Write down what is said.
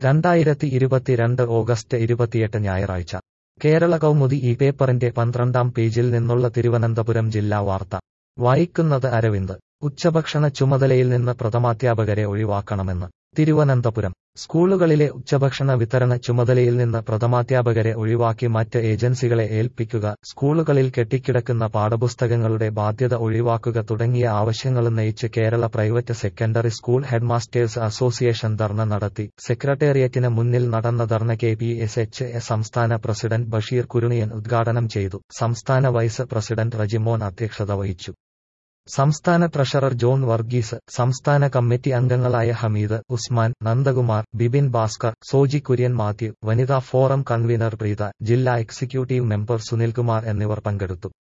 രണ്ടായിരത്തി ഇരുപത്തിരണ്ട് ഓഗസ്റ്റ് ഇരുപത്തിയെട്ട് ഞായറാഴ്ച കേരള കൗമുദി ഈ പേപ്പറിന്റെ പന്ത്രണ്ടാം പേജിൽ നിന്നുള്ള തിരുവനന്തപുരം ജില്ലാ വാർത്ത വായിക്കുന്നത് അരവിന്ദ് ഉച്ചഭക്ഷണ ചുമതലയിൽ നിന്ന് പ്രഥമാധ്യാപകരെ ഒഴിവാക്കണമെന്ന് തിരുവനന്തപുരം സ്കൂളുകളിലെ ഉച്ചഭക്ഷണ വിതരണ ചുമതലയിൽ നിന്ന് പ്രഥമാധ്യാപകരെ ഒഴിവാക്കി മറ്റ് ഏജൻസികളെ ഏൽപ്പിക്കുക സ്കൂളുകളിൽ കെട്ടിക്കിടക്കുന്ന പാഠപുസ്തകങ്ങളുടെ ബാധ്യത ഒഴിവാക്കുക തുടങ്ങിയ ആവശ്യങ്ങളുന്നയിച്ച് Kerala private secondary school headmasters association dharna നടത്തി സെക്രട്ടേറിയറ്റിന് മുന്നിൽ നടന്ന dharna K P S H A സംസ്ഥാന പ്രസിഡന്റ് ബഷീർ കുരുണിയൻ ഉദ്ഘാടനം ചെയ്തു സംസ്ഥാന വൈസ് പ്രസിഡന്റ് റജിമോൻ അധ്യക്ഷത വഹിച്ചു സംസ്ഥാന ട്രഷറർ ജോൺ വർഗീസ് സംസ്ഥാന കമ്മിറ്റി അംഗങ്ങളായ ഹമീദ് ഉസ്മാൻ നന്ദകുമാർ ബിബിൻ ഭാസ്കർ സോജി കുര്യൻ മാത്യു വനിതാ ഫോറം കൺവീനർ പ്രീത ജില്ലാ എക്സിക്യൂട്ടീവ് മെമ്പർ സുനിൽകുമാർ എന്നിവർ പങ്കെടുത്തു